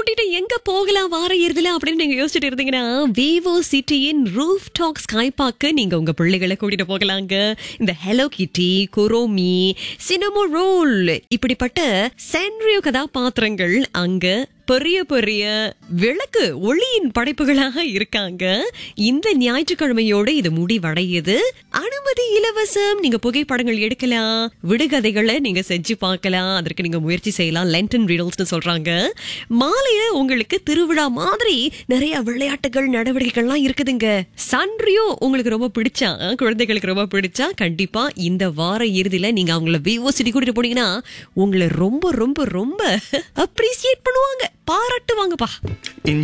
கூட்டிட்டு எங்க போகலாம் வார இறுதில அப்படின்னு நீங்க யோசிச்சுட்டு இருந்தீங்கன்னா விவோ சிட்டியின் ரூஃப் டாக் ஸ்கை பார்க்கு நீங்க உங்க பிள்ளைகளை கூட்டிட்டு போகலாங்க இந்த ஹலோ கிட்டி குரோமி சினமோ ரோல் இப்படிப்பட்ட சென்ரியோ கதாபாத்திரங்கள் அங்க பெரிய பெரிய விளக்கு ஒளியின் படைப்புகளாக இருக்காங்க இந்த ஞாயிற்றுக்கிழமையோட இது முடிவடையுது அனுமதி இலவசம் நீங்க புகைப்படங்கள் எடுக்கலாம் விடுகதைகளை நீங்க செஞ்சு பார்க்கலாம் அதற்கு நீங்க முயற்சி செய்யலாம் லென்டன் ரீடல்ஸ்னு சொல்றாங்க மாலைய உங்களுக்கு திருவிழா மாதிரி நிறைய விளையாட்டுகள் நடவடிக்கைகள்லாம் இருக்குதுங்க சன்ரியோ உங்களுக்கு ரொம்ப பிடிச்சா குழந்தைகளுக்கு ரொம்ப பிடிச்சா கண்டிப்பா இந்த வார இறுதியில நீங்க அவங்கள விவோ சிட்டி கூட்டிட்டு போனீங்கன்னா உங்களை ரொம்ப ரொம்ப ரொம்ப அப்ரிசியேட் பண்ணுவாங்க பாராட்டுவாங்கப்பா